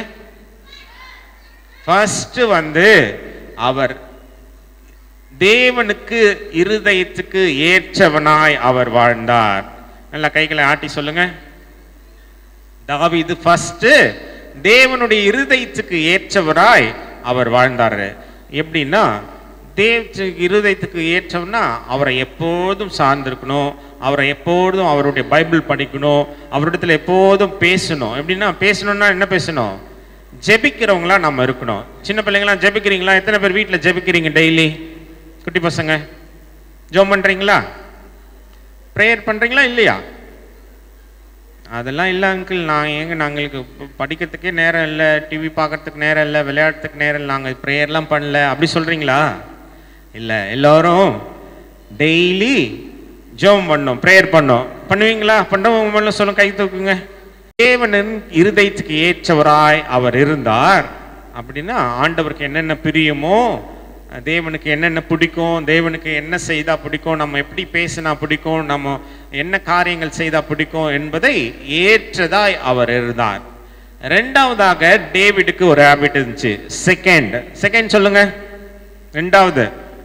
ஃபர்ஸ்ட் வந்து அவர் தேவனுக்கு இருதயத்துக்கு ஏற்றவனாய் அவர் வாழ்ந்தார் நல்லா கைகளை ஆட்டி சொல்லுங்க தாவீது ஃபர்ஸ்ட் தேவனுடைய இருதயத்துக்கு ஏற்றவராய் அவர் வாழ்ந்தாரு எப்படின்னா தேவ இருதயத்துக்கு ஏற்றவனா அவரை எப்போதும் சார்ந்திருக்கணும் அவரை எப்போதும் அவருடைய பைபிள் படிக்கணும் அவரிடத்துல எப்போதும் பேசணும் எப்படின்னா பேசணும்னா என்ன பேசணும் ஜெபிக்கிறவங்களா நம்ம இருக்கணும் சின்ன பிள்ளைங்களாம் ஜெபிக்கிறீங்களா எத்தனை பேர் வீட்டில் ஜெபிக்கிறீங்க டெய்லி குட்டி பசங்க ஜோம் பண்றீங்களா ப்ரேயர் பண்றீங்களா இல்லையா அதெல்லாம் இல்லை அங்கிள் நான் எங்க நாங்களுக்கு ப- படிக்கிறதுக்கே நேரம் இல்லை டிவி பார்க்கறதுக்கு நேரம் இல்லை விளையாடுறதுக்கு நேரம் இல்லை நாங்கள் ப்ரேயர்லாம் பண்ணல அப்படி சொல்றீங்களா இல்லை எல்லாரும் டெய்லி ஜெபம் பண்ணோம் ப்ரேயர் பண்ணோம் பண்ணுவீங்களா பண்ணுறவங்க மேலே சொல்லுங்க கை தூக்குங்க தேவனின் இருதயத்துக்கு ஏற்றவராய் அவர் இருந்தார் அப்படின்னா ஆண்டவருக்கு என்னென்ன பிரியமோ தேவனுக்கு என்னென்ன பிடிக்கும் தேவனுக்கு என்ன செய்தா பிடிக்கும் நம்ம எப்படி பேசினா பிடிக்கும் நம்ம என்ன காரியங்கள் செய்தா பிடிக்கும் என்பதை ஏற்றதாய் அவர் இருந்தார் ரெண்டாவதாக டேவிடுக்கு ஒரு ஹேபிட் இருந்துச்சு செகண்ட் செகண்ட் சொல்லுங்க ரெண்டாவது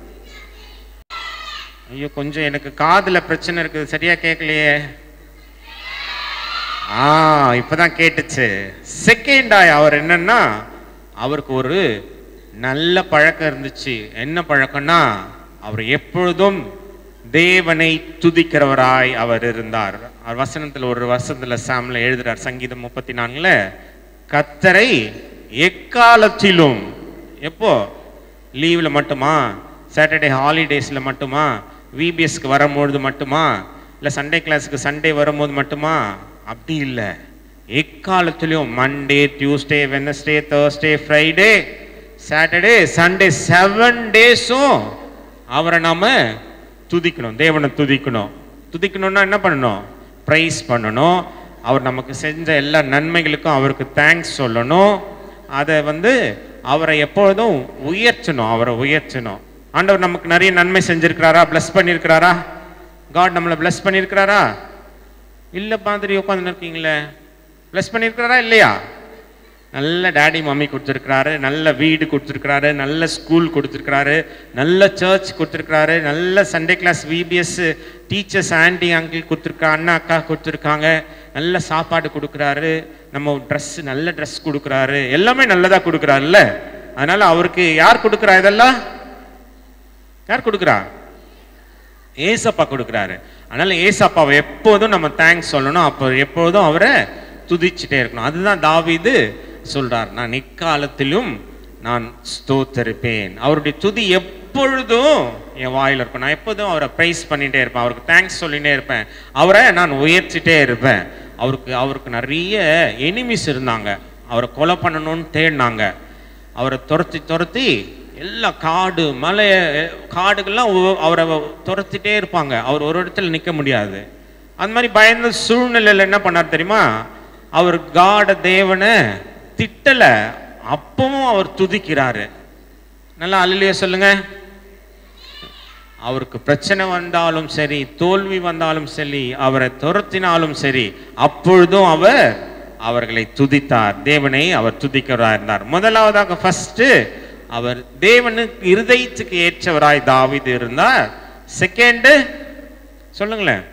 ஐயோ கொஞ்சம் எனக்கு காதுல பிரச்சனை இருக்குது சரியா கேட்கலையே ஆ இப்பதான் கேட்டுச்சு செகண்ட் ஆய் அவர் என்னன்னா அவருக்கு ஒரு நல்ல பழக்கம் இருந்துச்சு என்ன பழக்கம்னா அவர் எப்பொழுதும் தேவனை துதிக்கிறவராய் அவர் இருந்தார் அவர் வசனத்துல ஒரு வசனத்துல சாம்ல எழுதுறார் சங்கீதம் முப்பத்தி நான்குல கத்தரை எக்காலத்திலும் எப்போ லீவ்ல மட்டுமா சாட்டர்டே ஹாலிடேஸ்ல மட்டுமா விபிஎஸ்க்கு வரும்பொழுது மட்டுமா இல்ல சண்டே கிளாஸுக்கு சண்டே வரும்போது மட்டுமா அப்படி இல்லை எக்காலத்திலும் Monday Tuesday Wednesday Thursday Friday Saturday Sunday seven டேஸும் அவரை நாம துதிக்கணும் தேவனை துதிக்கணும் துதிக்கணும்னா என்ன பண்ணணும் ப்ரைஸ் பண்ணணும் அவர் நமக்கு செஞ்ச எல்லா நன்மைகளுக்கும் அவருக்கு தேங்க்ஸ் சொல்லணும் அதை வந்து அவரை எப்பொழுதும் உயர்த்தணும் அவரை உயர்த்தணும் ஆண்டவர் நமக்கு நிறைய நன்மை செஞ்சிருக்கிறாரா bless பண்ணியிருக்கிறாரா காட் நம்மளை bless பண்ணியிருக்கிறாரா இல்லை மாதிரி உட்காந்து இருக்கீங்களே bless பண்ணியிருக்கிறாரா இல்லையா நல்ல டாடி மம்மி கொடுத்துருக்கிறாரு நல்ல வீடு கொடுத்துருக்கிறாரு நல்ல ஸ்கூல் கொடுத்துருக்கிறாரு நல்ல சர்ச் கொடுத்துருக்கிறாரு நல்ல Sunday class VBS teachers aunty uncle கொடுத்துருக்கா அண்ணா அக்கா கொடுத்துருக்காங்க நல்ல சாப்பாடு கொடுக்குறாரு நம்ம ட்ரெஸ் நல்ல ட்ரெஸ் கொடுக்குறாரு எல்லாமே நல்லதா கொடுக்குறாருல்ல அதனால அவருக்கு யார் கொடுக்குறா இதெல்லாம் யார் கொடுக்குறா ஏசப்பா கொடுக்குறாரு அதனால ஏசப்பாவை எப்போதும் நம்ம தேங்க்ஸ் சொல்லணும் அப்போ எப்போதும் அவரை துதிச்சுட்டே இருக்கணும் அதுதான் தாவீது சொல்றார் நான் இக்காலத்திலும் நான் ஸ்தோத்தரிப்பேன் அவருடைய துதி எப்பொழுதும் என் வாயில இருக்கும் நான் எப்போதும் அவரை ப்ரைஸ் பண்ணிட்டே இருப்பேன் அவருக்கு தேங்க்ஸ் சொல்லிட்டே இருப்பேன் அவரை நான் உயர்த்திட்டே இருப்பேன் அவருக்கு அவருக்கு நிறைய எனிமிஸ் இருந்தாங்க அவரை கொலை பண்ணணும்னு தேடினாங்க அவரை துரத்தி துரத்தி எல்லா காடு மலை காடுகள்லாம் ஒ- அவரை துரத்திட்டே இருப்பாங்க அவர் ஒரு இடத்துல நிற்க முடியாது அந்த மாதிரி பயந்த சூழ்நிலையில் என்ன பண்ணார் தெரியுமா அவர் காட தேவனை திட்டல அப்பவும் அவர் துதிக்கிறாரு நல்லா அல்லையே சொல்லுங்க அவருக்கு பிரச்சனை வந்தாலும் சரி தோல்வி வந்தாலும் சரி அவரை துரத்தினாலும் சரி அப்பொழுதும் அவர் அவர்களை துதித்தார் தேவனை அவர் துதிக்கிறவரா இருந்தார் முதலாவதாக ஃபர்ஸ்ட் அவர் தேவனுக்கு இருதயத்துக்கு ஏற்றவராய் தாவீது இருந்தார் செகண்ட் சொல்லுங்களேன்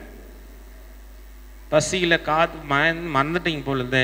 பசியில காது மறந்து- மறந்துட்டீங்க பொழுது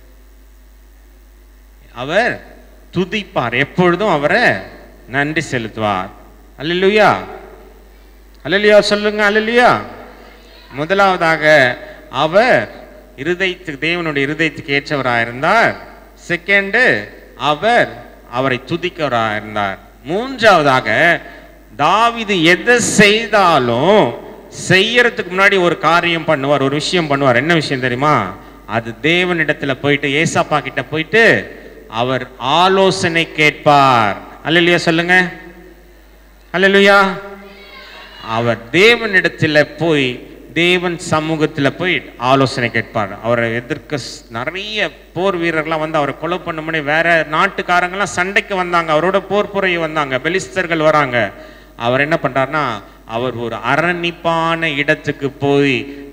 அவர் துதிப்பார் எப்பொழுதும் அவரை நன்றி செலுத்துவார் அல்லேலூயா அல்லேலூயா சொல்லுங்க அல்லேலூயா முதலாவதாக அவர் இருதயத்துக்கு தேவனுடைய இருதயத்துக்கு ஏற்றவராக இருந்தார் செகண்டு அவர் அவரை துதிக்கிறவராக இருந்தார் மூன்றாவதாக தாவீது எதை செய்தாலும் செய்யறதுக்கு முன்னாடி ஒரு காரியம் பண்ணுவார் ஒரு விஷயம் பண்ணுவார் என்ன விஷயம் தெரியுமா அது தேவனிடத்துல போயிட்டு ஏசாப்பா கிட்ட போயிட்டு அவர் ஆலோசனை கேட்பார் அல்லையா சொல்லுங்க அல்லேலூயா அவர் தேவனிடத்துல போய் தேவன் சமூகத்துல போய் ஆலோசனை கேட்பார் அவரை எதிர்க்க ஸ்- நிறைய போர் வீரர்கள்லாம் வந்து அவரை கொலை பண்ண முடியும் வேற நாட்டுக்காரங்கெல்லாம் சண்டைக்கு வந்தாங்க அவரோட போர் புரிய வந்தாங்க பெலிஸ்தர்கள் வராங்க அவர் என்ன பண்றாருன்னா அவர் ஒரு அரணிப்பான இடத்துக்கு போய்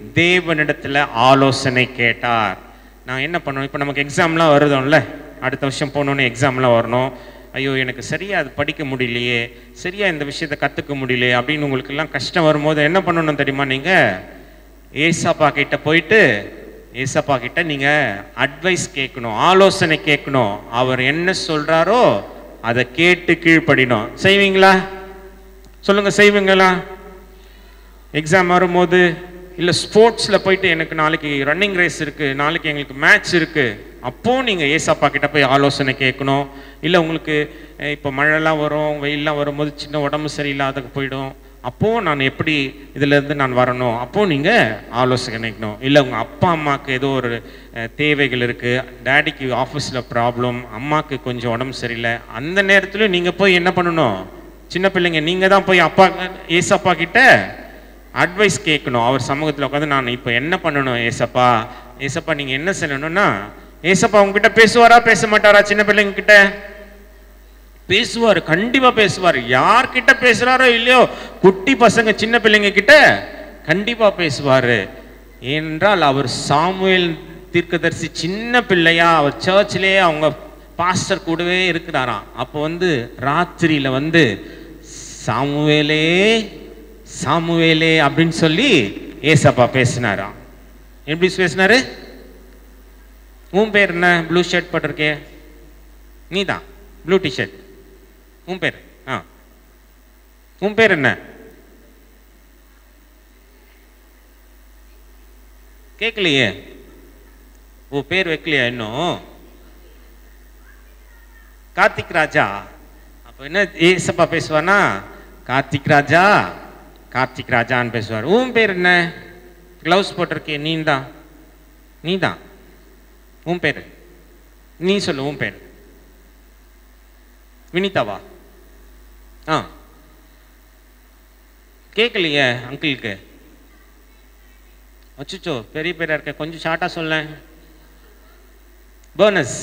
தேவனிடத்துல ஆலோசனை கேட்டார் நான் என்ன பண்ணணும் இப்போ நமக்கு எக்ஸாம்லாம் வருதும்ல அடுத்த வருஷம் போனோன்னே எக்ஸாம்லாம் வரணும் ஐயோ எனக்கு சரியா அது படிக்க முடியலையே சரியா இந்த விஷயத்தை கற்றுக்க முடியலையே அப்படின்னு உங்களுக்கு எல்லாம் கஷ்டம் வரும்போது என்ன பண்ணணும் தெரியுமா நீங்கள் ஏசப்பா கிட்ட போயிட்டு ஏசப்பா கிட்ட நீங்க அட்வைஸ் கேட்கணும் ஆலோசனை கேட்கணும் அவர் என்ன சொல்றாரோ அதை கேட்டு கீழ்ப்படினோம் செய்வீங்களா சொல்லுங்க செய்வீங்களா எக்ஸாம் வரும்போது இல்லை ஸ்போர்ட்ஸில் போயிட்டு எனக்கு நாளைக்கு ரன்னிங் ரேஸ் இருக்குது நாளைக்கு எங்களுக்கு மேட்ச் இருக்குது அப்போ நீங்கள் ஏசப்பா கிட்ட போய் ஆலோசனை கேட்கணும் இல்லை உங்களுக்கு அஹ், இப்போ மழைலாம் வரும் வெயில்லாம் வரும்போது சின்ன உடம்பு சரியில்லாத போயிடும் அப்போது நான் எப்படி இதிலேருந்து நான் வரணும் அப்போது நீங்கள் ஆலோசனை கேட்கணும் இல்லை உங்கள் அப்பா அம்மாவுக்கு ஏதோ ஒரு அஹ், தேவைகள் இருக்குது டேடிக்கு ஆஃபீஸில் ப்ராப்ளம் அம்மாவுக்கு கொஞ்சம் உடம்பு சரியில்லை அந்த நேரத்தில் நீங்கள் போய் என்ன பண்ணணும் சின்ன பிள்ளைங்க நீங்கள் தான் போய் அப்பா ஏசப்பா கிட்ட அட்வைஸ் கேட்கணும் அவர் சமூகத்தில் உட்காந்து நான் இப்போ என்ன பண்ணணும் ஏசப்பா ஏசப்பா நீங்கள் என்ன செய்யணும்னா ஏசப்பா உங்ககிட்ட பேசுவாரா பேச மாட்டாரா சின்ன பிள்ளைங்க கிட்ட பேசுவார் கண்டிப்பா பேசுவார் யார்கிட்ட பேசுறாரோ இல்லையோ குட்டி பசங்க சின்ன பிள்ளைங்க கிட்ட கண்டிப்பா பேசுவாரு ஏனென்றால் அவர் சாமுவேல் தீர்க்கதரிசி சின்ன பிள்ளையா அவர் சர்ச்சிலேயே அவங்க பாஸ்டர் கூடவே இருக்கிறாராம் அப்போ வந்து ராத்திரியில வந்து சாமுவேலே சாமுவேலே அப்படின்னு சொல்லி ஏசப்பா பேசினாராம் எப்படி பேசினாரு உன் பேர் என்ன ப்ளூ ஷர்ட் போட்டிருக்கே நீ தான் ப்ளூ டிஷர்ட் உன் பேர் ஆ உன் பேர் என்ன கேட்கலையே ஓ பேர் வைக்கலையா இன்னும் கார்த்திக் ராஜா அப்போ என்ன ஏசப்பா பேசுவானா கார்த்திக் ராஜா கார்த்திக் ராஜான்னு பேசுவார் உன் பேர் என்ன க்ளவுஸ் போட்டிருக்கே நீ தான் நீ தான் உன் பேர் நீ சொல்லு உன் பேர் வினிதாவா ஆ கேட்கலையே அங்கிளுக்கு அச்சுச்சோ பெரிய பேரா இருக்க கொஞ்சம் ஷார்ட்டாக சொல்ல பேர்னஸ்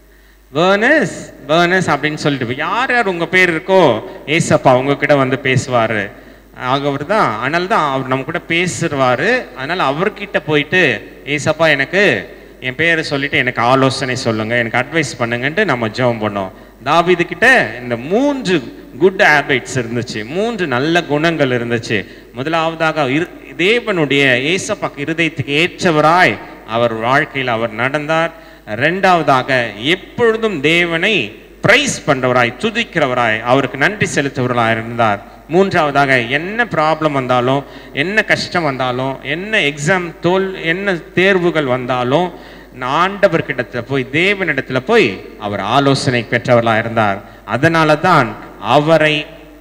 பேர்னஸ் பேர்னஸ் அப்படின்னு சொல்லிட்டு யார் யார் உங்கள் பேர் இருக்கோ ஏசப்பா உங்ககிட்ட வந்து பேசுவார் அவர் தான் அதனால தான் அவர் நம்ம கூட பேசுவார் அதனால் அவர்கிட்ட போயிட்டு ஏசப்பா எனக்கு என் பேரை சொல்லிட்டு எனக்கு ஆலோசனை சொல்லுங்க எனக்கு அட்வைஸ் பண்ணுங்கன்ட்டு நம்ம ஜெபம் பண்ணோம் தாவீது கிட்ட இந்த மூன்று குட் ஹேபிட்ஸ் இருந்துச்சு மூன்று நல்ல குணங்கள் இருந்துச்சு முதலாவதாக இரு தேவனுடைய ஏசப்பாக்கு இருதயத்துக்கு ஏற்றவராய் அவர் வாழ்க்கையில் அவர் நடந்தார் ரெண்டாவதாக எப்பொழுதும் தேவனை பிரைஸ் பண்றவராய் துதிக்கிறவராய் அவருக்கு நன்றி செலுத்துவவராய் இருந்தார் மூன்றாவதாக என்ன ப்ராப்ளம் வந்தாலும் என்ன கஷ்டம் வந்தாலும் என்ன எக்ஸாம் தோல் என்ன தேர்வுகள் வந்தாலும் ஆண்டவர்கிட்ட போய் தேவனிடத்துல போய் அவர் ஆலோசனை பெற்றவர்களாக இருந்தார் அதனால தான் அவரை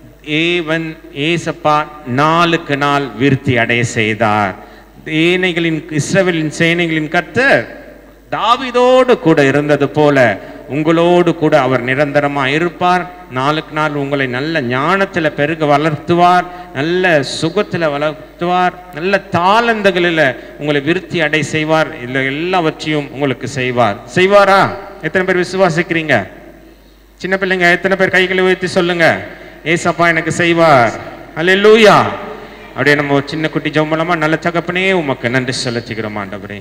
ஏவன் ஏசப்பா நாளுக்கு நாள் விருத்தி அடைய செய்தார் சேனைகளின் இஸ்ரவேலின் சேனைகளின் கர்த்தர் தாவீதோடு கூட இருந்தது போல உங்களோடு கூட அவர் நிரந்தரமா இருப்பார் நாளுக்கு நாள் உங்களை நல்ல ஞானத்துல பெருக வளர்த்துவார் நல்ல சுகத்துல வளர்த்துவார் நல்ல தாளந்துகளில் உங்களை விருத்தி அடை செய்வார் இல்லை எல்லாவற்றையும் உங்களுக்கு செய்வார் செய்வாரா எத்தனை பேர் விசுவாசிக்கிறீங்க சின்ன பிள்ளைங்க எத்தனை பேர் கைகளை உயர்த்தி சொல்லுங்க ஏசப்பா எனக்கு செய்வார் அல்லேலூயா அப்படியே நம்ம ஒரு சின்ன குட்டி ஜம்பலமா நல்ல தகப்பனே உமக்கு நன்றி செலுத்துகிறோம் ஆண்டவரே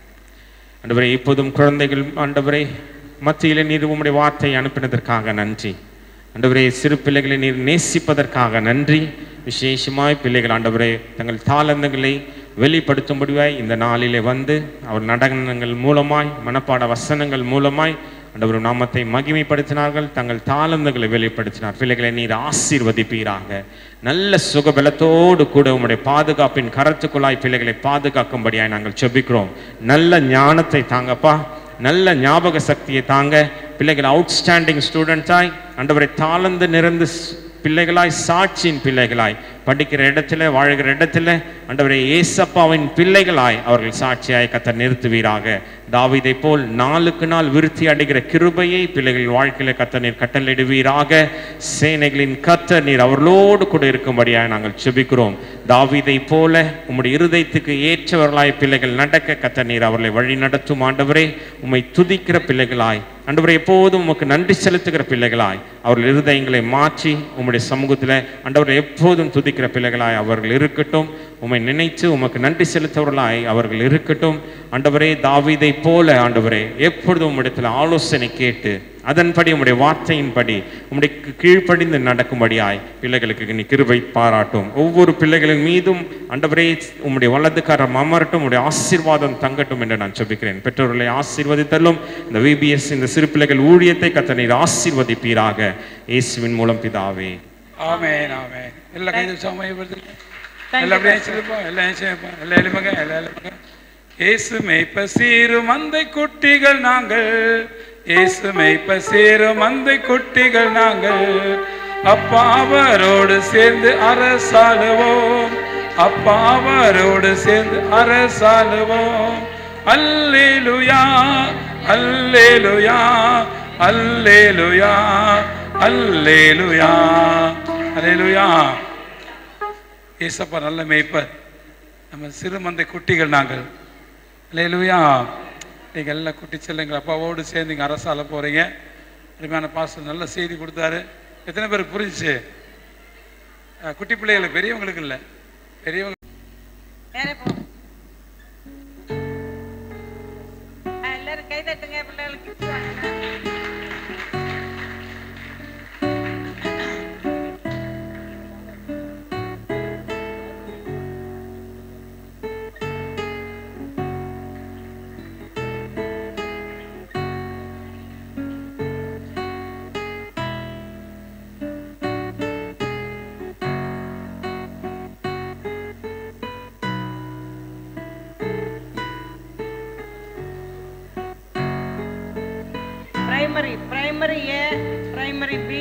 ஆண்டவரே இப்போதும் குழந்தைகள் ஆண்டவரே மத்தியிலே நீர் உம்முடைய வார்த்தையை அனுப்பினதற்காக நன்றி ஆண்டவரே சிறு பிள்ளைகளை நீர் நேசிப்பதற்காக நன்றி விசேஷமாய் பிள்ளைகள் ஆண்டவரே தங்கள் தாளந்தங்களை வெளிப்படுத்தும்படியாய் இந்த நாளிலே வந்து அவர் நடனங்கள் மூலமாய் மனப்பாட வசனங்கள் மூலமாய் ஆண்டவர் நாமத்தை மகிமைப்படுத்தினார்கள் தங்கள் தாளந்துகளை வெளிப்படுத்தினார் பிள்ளைகளை நீர் ஆசீர்வதிப்பீராக நல்ல சுகபலத்தோடு கூட உம்முடைய பாதுகாப்பின் கரத்துக்குள்ளாய் பிள்ளைகளை பாதுகாக்கும்படியாய் நாங்கள் செபிக்கிறோம் நல்ல ஞானத்தை தாங்கப்பா நல்ல ஞாபக சக்தியை தாங்க பிள்ளைகள் அவுட்ஸ்டாண்டிங் ஸ்டூடெண்ட்ஸாய் ஆண்டவரை தாளந்து நிறந்து ஸ்- பிள்ளைகளாய் சாட்சியின் பிள்ளைகளாய் படிக்கிற இடத்துல வாழ்கிற இடத்துல ஆண்டவரை ஏசப்பாவின் பிள்ளைகளாய் அவர்கள் சாட்சியாய் கத்தர் நிறுத்துவீராக தாவீதை போல் நாளுக்கு நாள் விருத்தி அடைகிற கிருபையை பிள்ளைகள் வாழ்க்கையில கத்தர் நீர் கட்டளையிடுவீராக சேனைகளின் கத்தர் நீர் அவர்களோடு கூட இருக்கும்படியாக நாங்கள் செபிக்கிறோம் தாவீதை போல உம்முடைய இருதயத்துக்கு ஏற்றவர்களாய் பிள்ளைகள் நடக்க கத்தர் நீர் அவர்களை வழி நடத்தும் ஆண்டவரே உம்மை துதிக்கிற பிள்ளைகளாய் ஆண்டவரே எப்போதும் உமக்கு நன்றி செலுத்துகிற பிள்ளைகளாய் அவர்கள் இருதயங்களை மாற்றி உம்முடைய சமூகத்தில் ஆண்டவரை எப்போதும் துதிக்க துதிக்கிற பிள்ளைகளாய் அவர்கள் இருக்கட்டும் உம்மை நினைத்து உமக்கு நன்றி செலுத்தவர்களாய் அவர்கள் இருக்கட்டும் ஆண்டவரே தாவீதை போல ஆண்டவரே எப்பொழுதும் உம்மிடத்தில் ஆலோசனை கேட்டு அதன்படி உம்முடைய வார்த்தையின்படி உம்முடைய கீ- கீழ்ப்படிந்து நடக்கும்படியாய் பிள்ளைகளுக்கு நீ கிருபை பாராட்டும் ஒவ்வொரு பிள்ளைகளின் மீதும் ஆண்டவரே உம்முடைய வலதுக்காரம் அமரட்டும் உம்முடைய ஆசீர்வாதம் தங்கட்டும் என்று நான் ஜெபிக்கிறேன் பெற்றோர்களை ஆசீர்வதித்தல்லும் இந்த விபிஎஸ் இந்த சிறு பிள்ளைகள் ஊழியத்தை கத்த நீர் ஆசீர்வதிப்பீராக இயேசுவின் மூலம் பிதாவே ஆமென் ஆமென் எல்லா கைது சமயப்படுத்து Thank எல்லாம் you, அப்படியே சிரிப்போம் எல்லாம் செய்ப்போம் எல்லாம் எளிமக எல்லாம் எளிமக இயேசு மேய்ப்ப சீரு மந்தை குட்டிகள் நாங்கள் இயேசு மேய்ப்ப சீரு மந்தை குட்டிகள் நாங்கள் அப்பா அவரோடு சேர்ந்து அரசாளுவோம் அப்பா அவரோடு சேர்ந்து அரசாளுவோம் அல்லேலுயா அல்லேலுயா அல்லேலுயா அல்லேலுயா அல்லேலுயா ஏசப்பா நல்ல மேய்ப்பர் நம்ம சிறு மந்தை குட்டிகள் நாங்கள் அல்லேலுயா நீங்கள் எல்லாம் குட்டி செல்லுங்கள் அப்பாவோடு சேர்ந்து இங்கே அரசால போகிறீங்க அருமையான பாஸ்டர் நல்ல செய்தி கொடுத்தாரு எத்தனை பேருக்கு புரிஞ்சுச்சு அஹ், குட்டி பிள்ளைகளுக்கு பெரியவங்களுக்கு இல்லை பெரியவங்க வேற போ ஆ, எல்லாரும் கை தட்டுங்க பிள்ளைகளுக்கு gift வாங்குங்க. Primary primary A primary B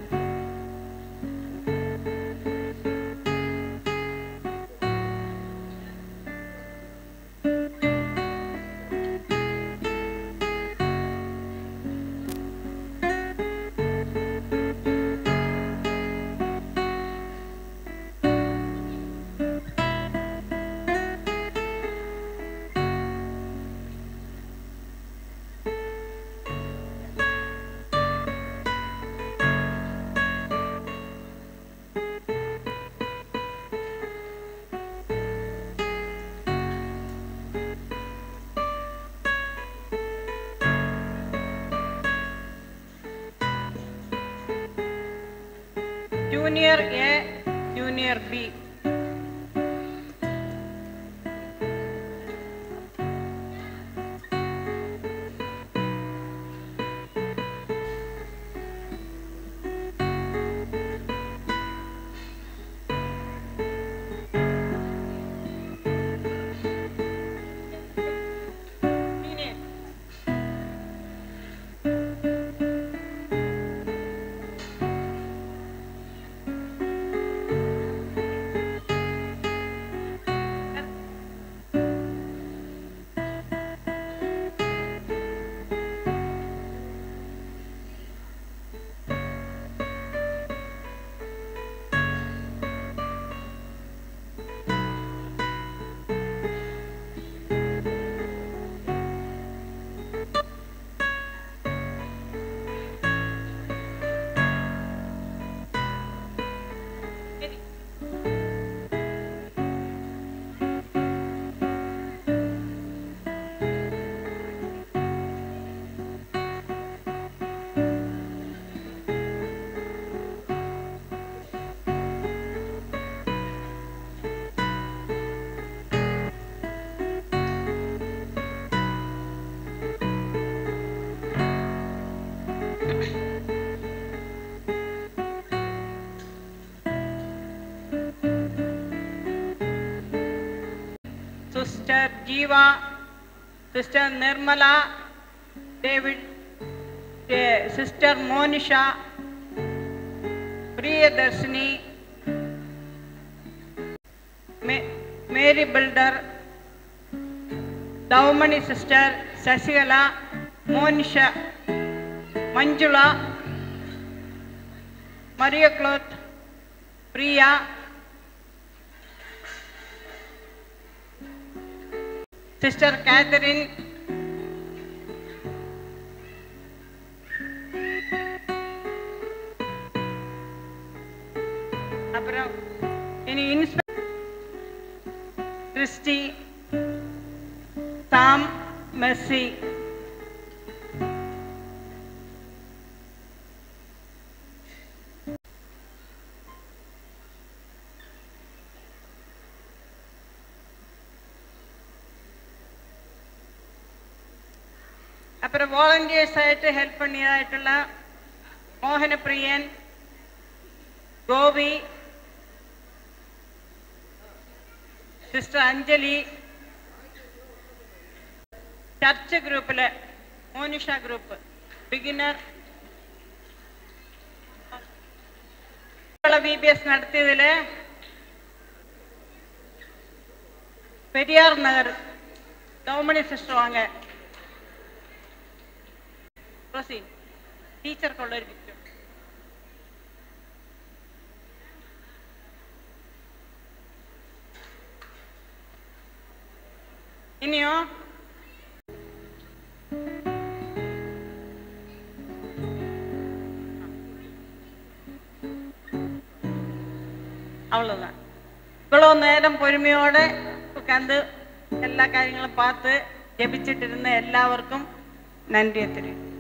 junior A junior B sister Jeeva sister Nirmala David sister Monisha Priyadharshini மே மேரி பில்டர் தவமணி சிஸ்டர் சசிகலா மோனிஷா மஞ்சுளா மரிய க்ளோத் பிரியா சிஸ்டர் கேத்தரின் அப்புறம் மெர்சி അപ്പുറം വോളണ്ടിയേഴ്സ് ആയിട്ട് ഹെൽപ്പ് പണിയതായിട്ടുള്ള മോഹനപ്രിയൻ ഗോപി സിസ്റ്റർ അഞ്ജലി ചർച്ച് ഗ്രൂപ്പില് Monisha group beginner B B S നടത്തിയതില് പെരിയാർ നഗർ கவுமணி சிஸ்டர் வாங்க ரோசி டீச்சர் கொள்ள இருக்கு இனியும் அவ்வளவுதான் இவ்வளவு நேரம் பொறுமையோட உட்கார்ந்து எல்லா കാര്യങ്ങളും பார்த்து ஜெபிச்சிட்டு இருந்த எல்லாருக்கும் நன்றியை தெரியும்